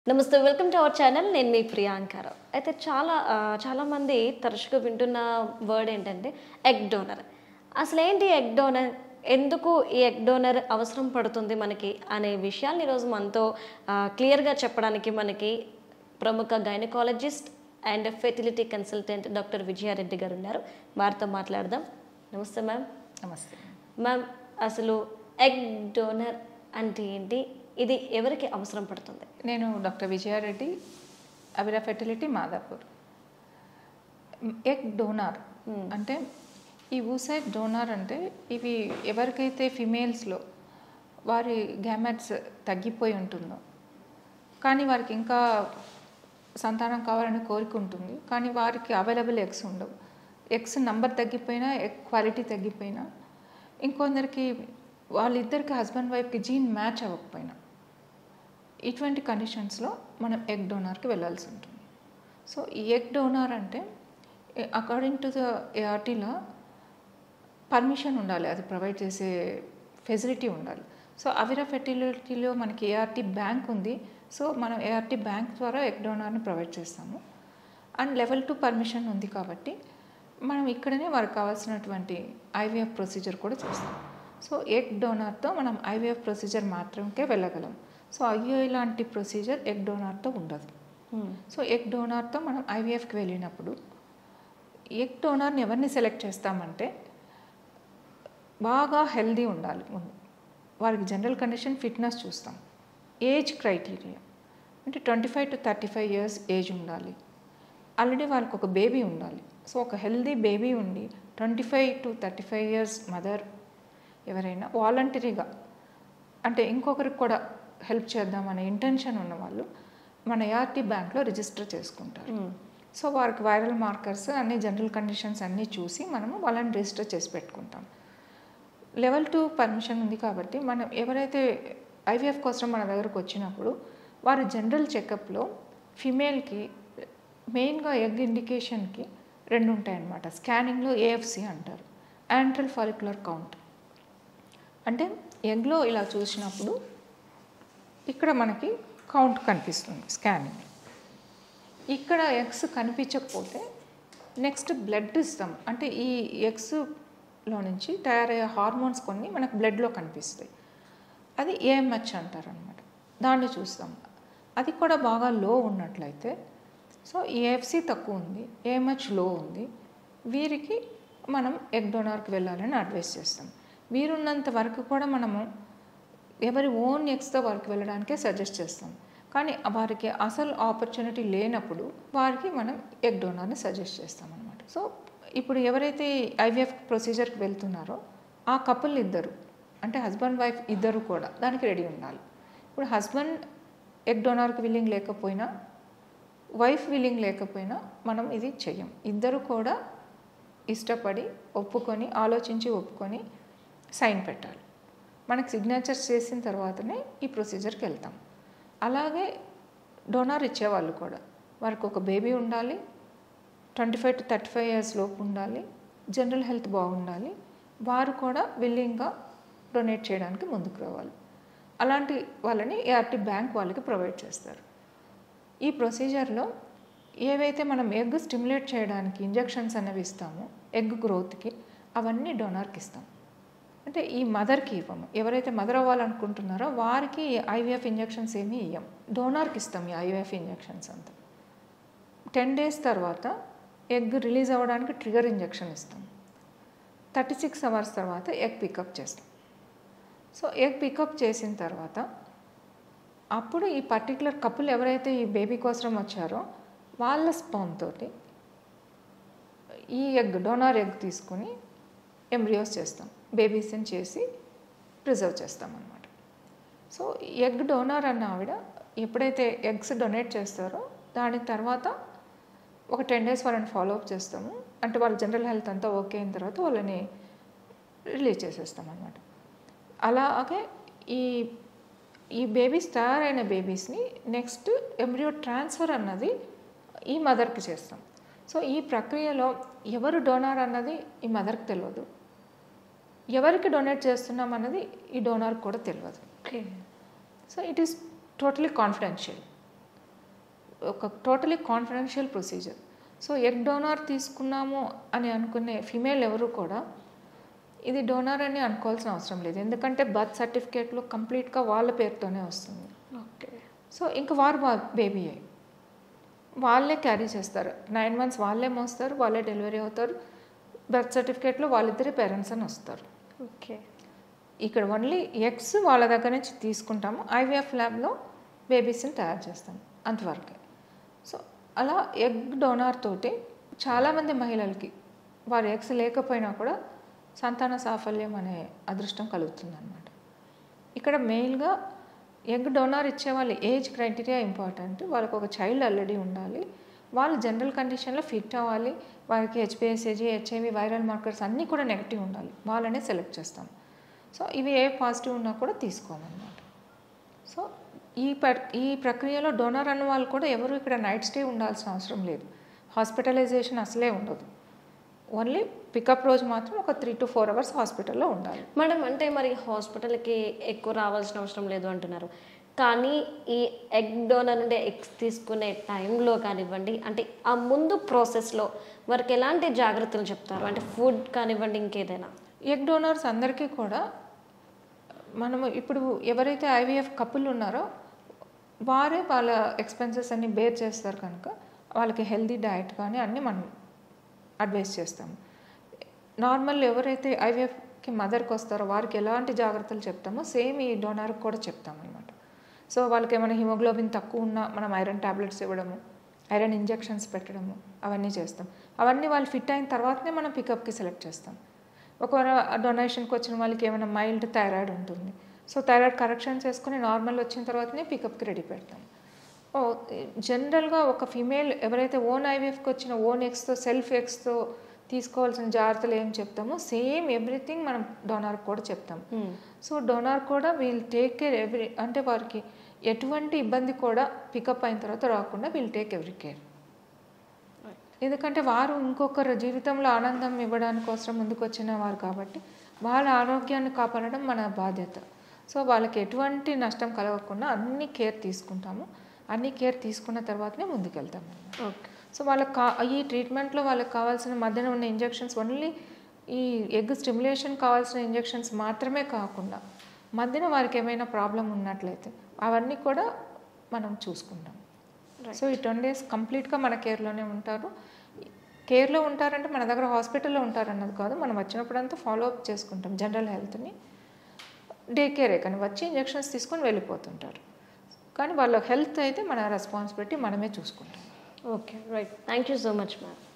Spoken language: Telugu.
నమస్తే వెల్కమ్ టు అవర్ ఛానల్ నేను మీ ప్రియాంకారావు అయితే చాలా ఆ, చాలామంది తరచుగా వింటున్న వర్డ్ ఏంటంటే ఎగ్ డోనర్ అసలు ఏంటి ఎగ్ డోనర్ ఎందుకు ఈ ఎగ్ డోనర్ అవసరం పడుతుంది మనకి అనే విషయాన్ని ఈరోజు మనతో ఆ, క్లియర్గా చెప్పడానికి మనకి ప్రముఖ gynaecologist and fertility consultant doctor Vijaya Reddy గారు ఉన్నారు వారితో మాట్లాడదాం నమస్తే మ్యామ్ నమస్తే మ్యామ్ అసలు ఎగ్ డోనర్ అంటే ఏంటి ఇది ఎవరికి అవసరం పడుతుంది నేను doctor Vijaya Reddy Avira fertility Madhapur egg donor అంటే ఈ ఊసైడ్ డోనార్ అంటే ఇవి ఎవరికైతే ఫిమేల్స్లో వారి గ్యామెట్స్ తగ్గిపోయి ఉంటుందో కానీ వారికి ఇంకా సంతానం కావాలని కోరిక ఉంటుంది కానీ వారికి అవైలబుల్ ఎగ్స్ ఉండవు ఎగ్స్ నంబర్ తగ్గిపోయినా ఎగ్ క్వాలిటీ తగ్గిపోయినా ఇంకొందరికి వాళ్ళిద్దరికి హస్బెండ్ వైఫ్కి జీన్ మ్యాచ్ అవ్వకపోయినా ఇటువంటి కండిషన్స్లో మనం ఎగ్ డోనార్కి వెళ్ళాల్సి ఉంటుంది సో ఈ ఎగ్ డోనార్ అంటే అకార్డింగ్ టు ద ఏఆర్టీలో పర్మిషన్ ఉండాలి అది ప్రొవైడ్ చేసే ఫెసిలిటీ ఉండాలి సో అవిరా ఫెర్టిలిటీలో మనకి ఏఆర్టీ బ్యాంక్ ఉంది సో మనం ఏఆర్టీ బ్యాంక్ ద్వారా ఎగ్ డోనార్ని ప్రొవైడ్ చేస్తాము అండ్ లెవెల్ టూ పర్మిషన్ ఉంది కాబట్టి మనం ఇక్కడనే వారికి కావాల్సినటువంటి ఐవీఎఫ్ ప్రొసీజర్ కూడా చేస్తాం సో ఎగ్ డోనార్తో మనం ఐవీఎఫ్ ప్రొసీజర్ మాత్రమే వెళ్ళగలం సో ఐఓఐ లాంటి ప్రొసీజర్ ఎగ్ డోనార్తో ఉండదు సో ఎగ్ డోనార్తో మనం ఐవీఎఫ్కి వెళ్ళినప్పుడు ఎగ్ డోనార్ని ఎవరిని సెలెక్ట్ చేస్తామంటే బాగా హెల్దీ ఉండాలి ముందు వారికి జనరల్ కండిషన్ ఫిట్నెస్ చూస్తాం ఏజ్ క్రైటీరియా అంటే twenty five to thirty five years age ఉండాలి ఆల్రెడీ వాళ్ళకి ఒక బేబీ ఉండాలి సో ఒక హెల్దీ బేబీ ఉండి twenty five to thirty five years mother ఎవరైనా వాలంటరీగా అంటే ఇంకొకరికి కూడా హెల్ప్ చేద్దామనే ఇంటెన్షన్ ఉన్న వాళ్ళు మన ఏఆర్టీ బ్యాంక్లో రిజిస్టర్ చేసుకుంటారు సో వారికి వైరల్ మార్కర్స్ అన్ని జనరల్ కండిషన్స్ అన్నీ చూసి మనము వాళ్ళని రిజిస్టర్ చేసి పెట్టుకుంటాం లెవెల్ టూ పర్మిషన్ ఉంది కాబట్టి మనం ఎవరైతే ఐవీఎఫ్ కోసం మన దగ్గరకు వచ్చినప్పుడు వారి జనరల్ చెకప్లో ఫిమేల్కి మెయిన్గా ఎగ్ ఇండికేషన్కి రెండు ఉంటాయన్నమాట స్కానింగ్లో ఏఎఫ్సి అంటారు యాంట్రల్ ఫాలిక్యులర్ కౌంట్ అంటే ఎగ్లో ఇలా చూసినప్పుడు ఇక్కడ మనకి కౌంట్ కనిపిస్తుంది స్కానింగ్ ఇక్కడ ఎగ్స్ కనిపించకపోతే నెక్స్ట్ బ్లడ్ ఇస్తాం అంటే ఈ ఎగ్స్లో నుంచి తయారయ్యే హార్మోన్స్ కొన్ని మనకు బ్లడ్లో కనిపిస్తాయి అది ఏఎంహెచ్ అంటారు అనమాట దాన్ని చూస్తాం అది కూడా బాగా లో ఉన్నట్లయితే సో ఏఎఫ్సి తక్కువ ఉంది ఏఎంహెచ్ లో ఉంది వీరికి మనం ఎగ్ డోనార్కి వెళ్ళాలని అడ్వైస్ చేస్తాం వీరున్నంత వరకు కూడా మనము ఎవరి ఓన్ ఎగ్స్తో వారికి వెళ్ళడానికే సజెస్ట్ చేస్తాం కానీ వారికి అసలు ఆపర్చునిటీ లేనప్పుడు వారికి మనం ఎగ్ డోనార్ని సజెస్ట్ చేస్తాం అనమాట సో ఇప్పుడు ఎవరైతే ఐవీఎఫ్ ప్రొసీజర్కి వెళ్తున్నారో ఆ కపుల్ ఇద్దరు అంటే హస్బెండ్ వైఫ్ ఇద్దరు కూడా దానికి రెడీ ఉండాలి ఇప్పుడు హస్బెండ్ ఎగ్ డోనార్కి విల్లింగ్ లేకపోయినా వైఫ్ విల్లింగ్ లేకపోయినా మనం ఇది చెయ్యం ఇద్దరు కూడా ఇష్టపడి ఒప్పుకొని ఆలోచించి ఒప్పుకొని సైన్ పెట్టాలి మనకి సిగ్నేచర్స్ చేసిన తర్వాతనే ఈ ప్రొసీజర్కి వెళ్తాం అలాగే డోనార్ ఇచ్చేవాళ్ళు కూడా వారికి ఒక బేబీ ఉండాలి twenty five to thirty five years లోపు ఉండాలి జనరల్ హెల్త్ బాగుండాలి వారు కూడా విల్లింగ్గా డొనేట్ చేయడానికి ముందుకు రావాలి అలాంటి వాళ్ళని ఏఆర్టీ బ్యాంక్ వాళ్ళకి ప్రొవైడ్ చేస్తారు ఈ ప్రొసీజర్లో ఏవైతే మనం ఎగ్ స్టిమ్యులేట్ చేయడానికి ఇంజెక్షన్స్ అనేవి ఇస్తామో ఎగ్ గ్రోత్కి అవన్నీ డోనార్కి ఇస్తాం అంటే ఈ మదర్కి ఇవ్వము ఎవరైతే మదర్ అవ్వాలనుకుంటున్నారో వారికి ఐవీఎఫ్ ఇంజెక్షన్స్ ఏమీ ఇవ్వం డోనార్కి ఇస్తాం ఈ ఐవీఎఫ్ ఇంజెక్షన్స్ అంతా టెన్ డేస్ తర్వాత ఎగ్ రిలీజ్ అవ్వడానికి ట్రిగర్ ఇంజెక్షన్ ఇస్తాం థర్టీ సిక్స్ అవర్స్ తర్వాత ఎగ్ పికప్ చేస్తాం సో ఎగ్ పికప్ చేసిన తర్వాత అప్పుడు ఈ పర్టికులర్ కపుల్ ఎవరైతే ఈ బేబీ కోసం వచ్చారో వాళ్ళ స్పౌన్ తోటి ఈ ఎగ్ డోనార్ ఎగ్ తీసుకుని ఎంబ్రియోస్ చేస్తాం బేబీస్ని చేసి ప్రిజర్వ్ చేస్తాం అనమాట సో ఎగ్ డోనార్ అన్న ఆవిడ ఎప్పుడైతే ఎగ్స్ డొనేట్ చేస్తారో దాని తర్వాత ఒక టెన్ డేస్ వాళ్ళని ఫాలో అప్ చేస్తాము అంటే వాళ్ళ జనరల్ హెల్త్ అంతా ఓకే అయిన తర్వాత వాళ్ళని రిలీజ్ చేసేస్తాం అనమాట అలాగే ఈ ఈ బేబీస్ తయారైన బేబీస్ని నెక్స్ట్ ఎంబ్రియో ట్రాన్స్ఫర్ అన్నది ఈ మదర్కి చేస్తాం సో ఈ ప్రక్రియలో ఎవరు డోనార్ అన్నది ఈ మదర్కి తెలియదు ఎవరికి డొనేట్ చేస్తున్నాం అన్నది ఈ డోనార్కి కూడా తెలియదు okay so it is totally confidential ఒక totally confidential procedure so egg donor తీసుకున్నాము అని అనుకునే ఫిమేల్ ఎవరు కూడా ఇది డోనార్ అని అనుకోవాల్సిన అవసరం లేదు ఎందుకంటే బర్త్ సర్టిఫికేట్లో కంప్లీట్గా వాళ్ళ పేరుతోనే వస్తుంది ఓకే సో ఇంకా వారు బేబీ వాళ్ళే క్యారీ చేస్తారు నైన్ మంత్స్ వాళ్ళే మోస్తారు వాళ్ళే డెలివరీ అవుతారు బర్త్ సర్టిఫికేట్లో వాళ్ళిద్దరి పేరెంట్స్ అని వస్తారు ఓకే ఇక్కడ ఓన్లీ ఎగ్స్ వాళ్ళ దగ్గర నుంచి తీసుకుంటాము ఐవీఎఫ్ ల్యాబ్లో బేబీస్ని తయారు చేస్తాం అంతవరకే సో అలా ఎగ్ డోనార్ తోటి చాలామంది మహిళలకి వారి ఎగ్స్ లేకపోయినా కూడా సంతాన సాఫల్యం అనే అదృష్టం కలుగుతుంది అనమాట ఇక్కడ మెయిన్గా ఎగ్ డోనార్ ఇచ్చే వాళ్ళ ఏజ్ క్రైటీరియా ఇంపార్టెంట్ వాళ్ళకి ఒక చైల్డ్ ఆల్రెడీ ఉండాలి వాళ్ళు జనరల్ కండిషన్లో ఫిట్ అవ్వాలి వారికి హెచ్పిఎస్ఏజీ హెచ్ఐవి వైరల్ మార్కర్స్ అన్నీ కూడా నెగిటివ్ ఉండాలి వాళ్ళనే సెలెక్ట్ చేస్తాం సో ఇవి ఏ పాజిటివ్ ఉన్నా కూడా తీసుకోమన్నమాట సో ఈ పర్ ఈ ప్రక్రియలో డోనర్ అన్న వాళ్ళు కూడా ఎవరు ఇక్కడ నైట్ స్టే ఉండాల్సిన అవసరం లేదు హాస్పిటలైజేషన్ అసలే ఉండదు ఓన్లీ పికప్ రోజు మాత్రం ఒక త్రీ టు ఫోర్ అవర్స్ హాస్పిటల్లో ఉండాలి మేడం అంటే మరి హాస్పిటల్కి ఎక్కువ రావాల్సిన అవసరం లేదు అంటున్నారు కానీ ఈ ఎగ్ డోనర్ నుండి ఎగ్స్ తీసుకునే టైంలో కానివ్వండి అంటే ఆ ముందు ప్రాసెస్లో వారికి ఎలాంటి జాగ్రత్తలు చెప్తారు అంటే ఫుడ్ కానివ్వండి ఇంకేదైనా ఎగ్ డోనర్స్ అందరికీ కూడా మనము ఇప్పుడు ఎవరైతే ఐవీఎఫ్ కపుల్ ఉన్నారో వారే వాళ్ళ ఎక్స్పెన్సెస్ అన్ని బేర్ చేస్తారు కనుక వాళ్ళకి హెల్దీ డయట్ కానీ అన్నీ మనం అడ్వైస్ చేస్తాము నార్మల్ ఎవరైతే ఐవీఎఫ్కి మదర్కి వస్తారో వారికి ఎలాంటి జాగ్రత్తలు చెప్తామో సేమ్ ఈ డోనర్కి కూడా చెప్తాం అనమాట సో వాళ్ళకి ఏమైనా హిమోగ్లోబిన్ తక్కువ ఉన్నా మనం ఐరన్ టాబ్లెట్స్ ఇవ్వడము ఐరన్ ఇంజెక్షన్స్ పెట్టడము అవన్నీ చేస్తాం అవన్నీ వాళ్ళు ఫిట్ అయిన తర్వాతనే మనం పికప్కి సెలెక్ట్ చేస్తాం ఒకవేళ డొనేషన్కి వచ్చిన వాళ్ళకి ఏమైనా మైల్డ్ థైరాయిడ్ ఉంటుంది సో థైరాయిడ్ కరెక్షన్ చేసుకుని నార్మల్ వచ్చిన తర్వాతనే పికప్కి రెడీ పెడతాం ఓ జనరల్గా ఒక ఫీమేల్ ఎవరైతే ఓన్ ఐవీఎఫ్కి వచ్చిన ఓన్ ఎక్స్తో సెల్ఫ్ ఎక్స్తో తీసుకోవాల్సిన జాగ్రత్తలు ఏం చెప్తామో సేమ్ ఎవ్రీథింగ్ మనం డోనార్కి కూడా చెప్తాం సో డోనార్ కూడా వీల్ టేక్ కేర్ ఎవ్రీ అంటే వారికి ఎటువంటి ఇబ్బంది కూడా పికప్ అయిన తర్వాత రాకుండా వీల్ టేక్ ఎవ్రీ కేర్ ఎందుకంటే వారు ఇంకొకరు జీవితంలో ఆనందం ఇవ్వడానికి కోసం ముందుకు వచ్చిన వారు కాబట్టి వాళ్ళ ఆరోగ్యాన్ని కాపాడడం మన బాధ్యత సో వాళ్ళకి ఎటువంటి నష్టం కలగకుండా అన్ని కేర్ తీసుకుంటాము అన్ని కేర్ తీసుకున్న తర్వాతనే ముందుకెళ్తాము ఓకే సో వాళ్ళకి కా ఈ ట్రీట్మెంట్లో వాళ్ళకి కావాల్సిన మధ్యన ఉన్న ఇంజెక్షన్స్ ఓన్లీ ఈ ఎగ్ స్టిమ్యులేషన్ కావాల్సిన ఇంజెక్షన్స్ మాత్రమే కాకుండా మధ్యన వారికి ఏమైనా ప్రాబ్లం ఉన్నట్లయితే అవన్నీ కూడా మనం చూసుకుంటాం సో ఈ టెన్ డేస్ కంప్లీట్గా మన కేర్లోనే ఉంటారు కేర్లో ఉంటారంటే మన దగ్గర హాస్పిటల్లో ఉంటారన్నది కాదు మనం వచ్చినప్పుడంతా ఫాలో అప్ చేసుకుంటాం జనరల్ హెల్త్ని డే కేరే కానీ వచ్చి ఇంజెక్షన్స్ తీసుకొని వెళ్ళిపోతుంటారు కానీ వాళ్ళ హెల్త్ అయితే మన రెస్పాన్సిబిలిటీ మనమే చూసుకుంటాం okay right thank you so much ma'am